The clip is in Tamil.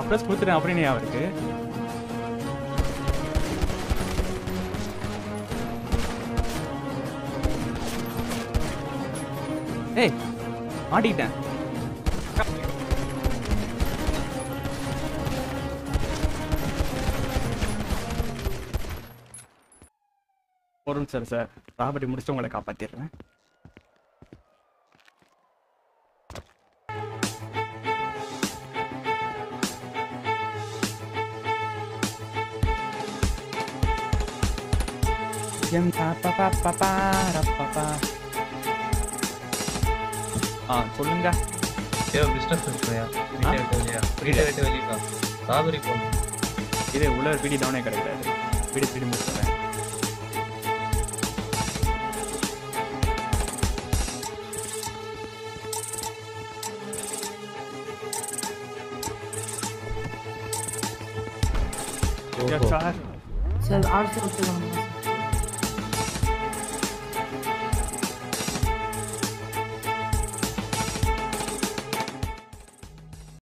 ப்ளஸ் கொடுத்துட்டேன் அப்படின்னு அவருக்கு ஏய் மாட்டிக்கிட்டேன் ஒரு நிமிஷம் சார் ராபர்ட்டி முடிச்சு உங்களை காப்பாத்திடுறேன் எம் பா பா பா பா பா ரா பா பா. ஆ சொல்லுங்க ஏதோ பிஸ்னஸ் இருக்குயா வீட்டை விட்டு வெளியா வீட்டை விட்டு வெளியா ராபரி போகணும் இது உள்ள ஒரு பிடி டவுனே கிடைக்காது பிடி பிடி முடிச்சுறேன் சார் சார் ஆர்ட்ஸ் எடுத்துக்கணும்